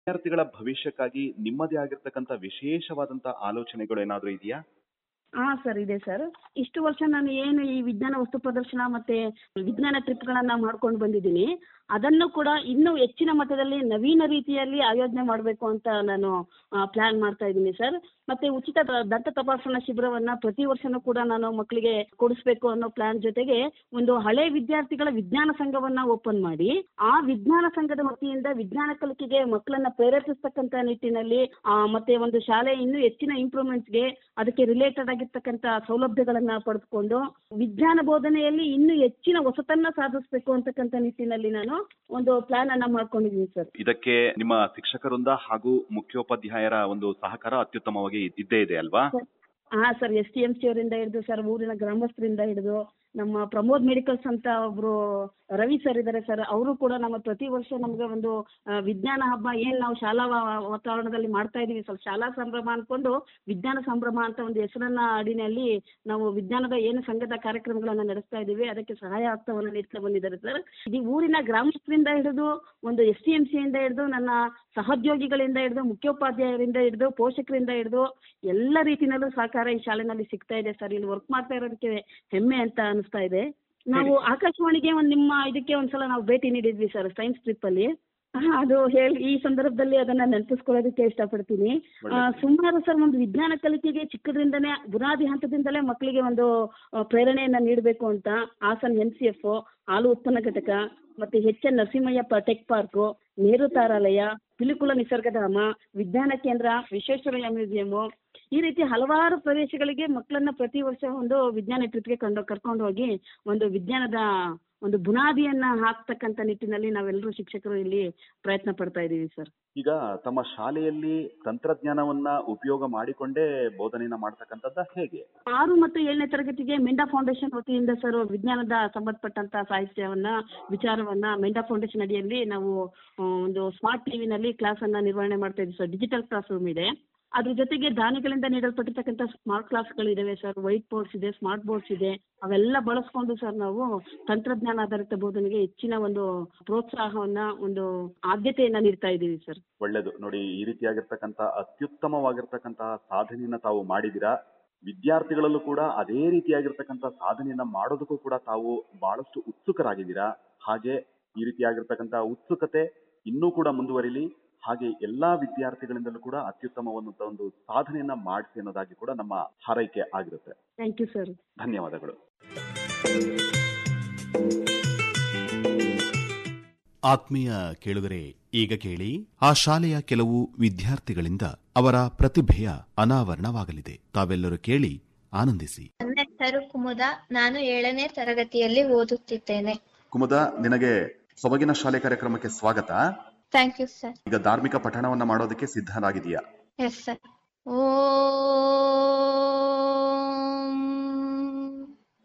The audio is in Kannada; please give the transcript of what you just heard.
ವಿದ್ಯಾರ್ಥಿಗಳ ಭವಿಷ್ಯಕ್ಕಾಗಿ ನಿಮ್ಮದೇ ಆಗಿರ್ತಕ್ಕಂಥ ವಿಶೇಷವಾದಂತ ಆಲೋಚನೆಗಳು ಏನಾದ್ರೂ ಇದೆಯಾ ಹಾ ಸರ್ ಇದೆ ಸರ್ ಇಷ್ಟು ವರ್ಷ ನಾನು ಏನು ಈ ವಿಜ್ಞಾನ ವಸ್ತು ಪ್ರದರ್ಶನ ಮತ್ತೆ ವಿಜ್ಞಾನ ಟ್ರಿಪ್ಗಳನ್ನ ಮಾಡ್ಕೊಂಡು ಬಂದಿದ್ದೀನಿ ಅದನ್ನು ಕೂಡ ಇನ್ನೂ ಹೆಚ್ಚಿನ ಮಟ್ಟದಲ್ಲಿ ನವೀನ ರೀತಿಯಲ್ಲಿ ಆಯೋಜನೆ ಮಾಡಬೇಕು ಅಂತ ನಾನು ಪ್ಲಾನ್ ಮಾಡ್ತಾ ಇದ್ದೀನಿ ಸರ್ ಮತ್ತೆ ಉಚಿತ ದ- ದಂತ ತಪಾಸಣಾ ಶಿಬಿರವನ್ನ ಪ್ರತಿ ವರ್ಷನೂ ಕೂಡ ನಾನು ಮಕ್ಕಳಿಗೆ ಕೊಡಿಸ್ಬೇಕು ಅನ್ನೋ ಪ್ಲಾನ್ ಜೊತೆಗೆ ಒಂದು ಹಳೆ ವಿದ್ಯಾರ್ಥಿಗಳ ವಿಜ್ಞಾನ ಸಂಘವನ್ನ ಓಪನ್ ಮಾಡಿ ಆ ವಿಜ್ಞಾನ ಸಂಘದ ವತಿಯಿಂದ ವಿಜ್ಞಾನ ಕಲಿಕೆಗೆ ಮಕ್ಕಳನ್ನ ಪ್ರೇರೇಪಿಸ್ತಕ್ಕಂತ ನಿಟ್ಟಿನಲ್ಲಿ ಆ, ಮತ್ತೆ ಒಂದು ಶಾಲೆ ಇನ್ನೂ ಹೆಚ್ಚಿನ ಇಂಪ್ರೂವ್ಮೆಂಟ್ಸ್ಗೆ ಅದಕ್ಕೆ ರಿಲೇಟೆಡ್ ಆಗಿರ್ತಕ್ಕಂಥ ಸೌಲಭ್ಯಗಳನ್ನ ಪಡೆದುಕೊಂಡು ವಿಜ್ಞಾನ ಬೋಧನೆಯಲ್ಲಿ ಇನ್ನೂ ಹೆಚ್ಚಿನ ಹೊಸತನ್ನ ಸಾಧಿಸಬೇಕು ಅಂತಕ್ಕಂಥ ನಿಟ್ಟಿನಲ್ಲಿ ನಾನು ಒಂದು ಪ್ಲಾನ್ ಅನ್ನ ಮಾಡ್ಕೊಂಡಿದ್ದೀನಿ ಸರ್ ಇದಕ್ಕೆ ನಿಮ್ಮ ಶಿಕ್ಷಕರಿಂದ ಹಾಗೂ ಮುಖ್ಯೋಪಾಧ್ಯಾಯರ ಒಂದು ಸಹಕಾರ ಅತ್ಯುತ್ತಮವಾಗಿ ಇದ್ದೇ ಇದೆ ಅಲ್ವಾ ಹಾ sir S T M C ಅವರಿಂದ ಹಿಡಿದು ಸರ್ ಊರಿನ ಗ್ರಾಮಸ್ಥರಿಂದ ಹಿಡಿದು ನಮ್ಮ ಪ್ರಮೋದ್ ಮೆಡಿಕಲ್ಸ್ ಅಂತ ಒಬ್ರು ರವಿ ಸರ್ ಇದ್ದಾರೆ ಸರ್ ಅವರು ಕೂಡ ನಮ್ಮ ಪ್ರತಿ ವರ್ಷ ನಮಗೆ ಒಂದು ಆ, ವಿಜ್ಞಾನ ಹಬ್ಬ ಏನ್ ನಾವು ಶಾಲಾ ವಾ- ವಾತಾವರಣದಲ್ಲಿ ಮಾಡ್ತಾ ಇದೀವಿ ಸ್ವಲ್ಪ ಶಾಲಾ ಸಂಭ್ರಮ ಅನ್ಕೊಂಡು ವಿಜ್ಞಾನ ಸಂಭ್ರಮ ಅಂತ ಒಂದು ಹೆಸರನ್ನ ಅಡಿನಲ್ಲಿ ನಾವು ವಿಜ್ಞಾನದ ಏನು ಸಂಘದ ಕಾರ್ಯಕ್ರಮಗಳನ್ನ ನಡೆಸ್ತಾ ಇದೀವಿ ಅದಕ್ಕೆ ಸಹಾಯ ಹಸ್ತವನ್ನು ನೀಡ್ತಾ ಬಂದಿದ್ದಾರೆ ಸರ್ ಇದು ಊರಿನ ಗ್ರಾಮಸ್ಥರಿಂದ ಹಿಡಿದು ಒಂದು ಎಸ್ ಟಿ ಎಂ ಸಿಯಿಂದ ಹಿಡಿದು ನನ್ನ ಸಹೋದ್ಯೋಗಿಗಳಿಂದ ಹಿಡಿದು ಮುಖ್ಯೋಪಾಧ್ಯಾಯರಿಂದ ಹಿಡಿದು ಪೋಷಕರಿಂದ ಹಿಡಿದು ಎಲ್ಲ ರೀತಿನಲ್ಲೂ ಸಹಕಾರ ಈ ಶಾಲೆನಲ್ಲಿ ಸಿಗ್ತಾ ಇದೆ ಸರ್ ಇಲ್ಲಿ ವರ್ಕ್ ಮಾಡ್ತಾ ಇರೋದಕ್ಕೆ ಹೆಮ್ಮೆ ಅಂತ ಅನಿಸ್ತಾ ಇದೆ ನಾವು ಆಕಾಶವಾಣಿಗೆ ಒಂದು ನಿಮ್ಮ ಇದಕ್ಕೆ ಒಂದ್ಸಲ ನಾವು ಭೇಟಿ ನೀಡಿದ್ವಿ ಸರ್ ಸೈನ್ಸ್ ಟ್ರಿಪ್ ಅಲ್ಲಿ ಹಾ, ಅದು ಹೇಳಿ ಈ ಸಂದರ್ಭದಲ್ಲಿ ಅದನ್ನ ನೆನಪಿಸ್ಕೊಳ್ಳೋದಕ್ಕೆ ಇಷ್ಟಪಡ್ತೀನಿ ಆ, ಸುಮಾರು ಸರ್ ಒಂದು ವಿಜ್ಞಾನ ಕಲಿಕೆಗೆ ಚಿಕ್ಕದ್ರಿಂದನೇ ಬುನಾದಿ ಹಂತದಿಂದಲೇ ಮಕ್ಕಳಿಗೆ ಒಂದು ಆ, ಪ್ರೇರಣೆಯನ್ನ ನೀಡಬೇಕು ಅಂತ ಹಾಸನ್ ಎನ್ ಸಿ ಎಫ್ ಹಾಲು ಉತ್ಪನ್ನ ಘಟಕ ಮತ್ತೆ H N Narasimhaiah tech park Nehru ತಾರಾಲಯ ಪಿಲಿಕುಳ ನಿಸರ್ಗಧಾಮ ವಿಜ್ಞಾನ ಕೇಂದ್ರ ವಿಶ್ವೇಶ್ವರಯ್ಯ ಮ್ಯೂಸಿಯಂ ಈ ರೀತಿ ಹಲವಾರು ಪ್ರದೇಶಗಳಿಗೆ ಮಕ್ಕಳನ್ನ ಪ್ರತಿ ವರ್ಷ ಒಂದು ವಿಜ್ಞಾನ ಟ್ರಿಪ್ಗೆ ಕೊಂಡು ಕರ್ಕೊಂಡು ಹೋಗಿ ಒಂದು ವಿಜ್ಞಾನದ ಒಂದು ಬುನಾದಿಯನ್ನ ಹಾಕ್ತಕ್ಕಂಥ ನಿಟ್ಟಿನಲ್ಲಿ ನಾವೆಲ್ಲರೂ ಶಿಕ್ಷಕರು ಇಲ್ಲಿ ಪ್ರಯತ್ನ ಪಡ್ತಾ ಇದ್ದೀವಿ ಸರ್ ಈಗ ತಮ್ಮ ಶಾಲೆಯಲ್ಲಿ ತಂತ್ರಜ್ಞಾನವನ್ನ ಉಪಯೋಗ ಮಾಡಿಕೊಂಡೇ ಬೋಧನೆಯನ್ನ ಮಾಡ್ತಕ್ಕಂಥದ್ದ ಹೇಗೆ ಆರು ಮತ್ತು ಏಳನೇ ತರಗತಿಗೆ ಮೆಂಡಾ ಫೌಂಡೇಶನ್ ವತಿಯಿಂದ ಸರ್ ವಿಜ್ಞಾನದ ಸಂಬಂಧಪಟ್ಟಂತ ಸಾಹಿತ್ಯವನ್ನ ವಿಚಾರವನ್ನ ಮೆಂಡಾ ಫೌಂಡೇಶನ್ ಅಡಿಯಲ್ಲಿ ನಾವು ಆ, ಒಂದು ಸ್ಮಾರ್ಟ್ ಟಿವಿನಲ್ಲಿ ಕ್ಲಾಸ್ ಅನ್ನ ನಿರ್ವಹಣೆ ಮಾಡ್ತಾ ಇದ್ದೀವಿ ಸರ್ ಡಿಜಿಟಲ್ ಕ್ಲಾಸ್ ರೂಮ್ ಇದೆ ಅದ್ರ ಜೊತೆಗೆ ದಾನಿಗಳಿಂದ ನೀಡಲ್ಪಟ್ಟಿರ್ತಕ್ಕಂಥ ಸ್ಮಾರ್ಟ್ ಕ್ಲಾಸ್ಗಳಿದಾವೆ ಸರ್ ವೈಟ್ ಬೋರ್ಡ್ಸ್ ಇದೆ ಸ್ಮಾರ್ಟ್ ಬೋರ್ಡ್ಸ್ ಇದೆ ಅವೆಲ್ಲ ಬಳಸ್ಕೊಂಡು ಸರ್ ನಾವು ತಂತ್ರಜ್ಞಾನ ಆಧಾರಿತ ಬೋಧನೆಗೆ ಹೆಚ್ಚಿನ ಒಂದು ಪ್ರೋತ್ಸಾಹವನ್ನ ಒಂದು ಆದ್ಯತೆಯನ್ನ ನೀಡ್ತಾ ಇದ್ದೀವಿ ಸರ್ ಒಳ್ಳೇದು ನೋಡಿ ಈ ರೀತಿಯಾಗಿರ್ತಕ್ಕಂಥ ಅತ್ಯುತ್ತಮವಾಗಿರ್ತಕ್ಕಂತಹ ಸಾಧನೆಯನ್ನ ತಾವು ಮಾಡಿದಿರಾ ವಿದ್ಯಾರ್ಥಿಗಳಲ್ಲೂ ಕೂಡ ಅದೇ ರೀತಿಯಾಗಿರ್ತಕ್ಕಂಥ ಸಾಧನೆಯನ್ನ ಮಾಡೋದಕ್ಕೂ ಕೂಡ ತಾವು ಬಹಳಷ್ಟು ಉತ್ಸುಕರಾಗಿದ್ದೀರಾ ಹಾಗೆ ಈ ರೀತಿಯಾಗಿರ್ತಕ್ಕಂಥ ಉತ್ಸುಕತೆ ಇನ್ನೂ ಕೂಡ ಮುಂದುವರಿಲಿ ಹಾಗೆ ಎಲ್ಲಾ ವಿದ್ಯಾರ್ಥಿಗಳಿಂದಲೂ ಕೂಡ ಅತ್ಯುತ್ತಮವಾದಂತಹ ಒಂದು ಸಾಧನೆಯನ್ನ ಮಾಡಿಸಿ ಅನ್ನೋದಾಗಿ ಕೂಡ ನಮ್ಮ ಹಾರೈಕೆ ಆಗಿರುತ್ತೆ ಥ್ಯಾಂಕ್ ಯು ಸರ್ ಧನ್ಯವಾದಗಳು ಆತ್ಮೀಯ ಕೇಳುಗರೆ ಈಗ ಕೇಳಿ ಆ ಶಾಲೆಯ ಕೆಲವು ವಿದ್ಯಾರ್ಥಿಗಳಿಂದ ಅವರ ಪ್ರತಿಭೆಯ ಅನಾವರಣವಾಗಲಿದೆ ತಾವೆಲ್ಲರೂ ಕೇಳಿ ಆನಂದಿಸಿ ನನ್ನ ಹೆಸರು ಕುಮುದ ನಾನು ಏಳನೇ ತರಗತಿಯಲ್ಲಿ ಓದುತ್ತಿದ್ದೇನೆ ಕುಮುದ ನಿನಗೆ ಸೊಬಗಿನ ಶಾಲೆ ಕಾರ್ಯಕ್ರಮಕ್ಕೆ ಸ್ವಾಗತ ಥ್ಯಾಂಕ್ ಯು ಸರ್ ಈಗ ಧಾರ್ಮಿಕ ಪಠಣವನ್ನ ಮಾಡೋದಕ್ಕೆ ಸಿದ್ಧರಾಗಿದೆಯಾ ಎಸ್ ಸರ್ ಓ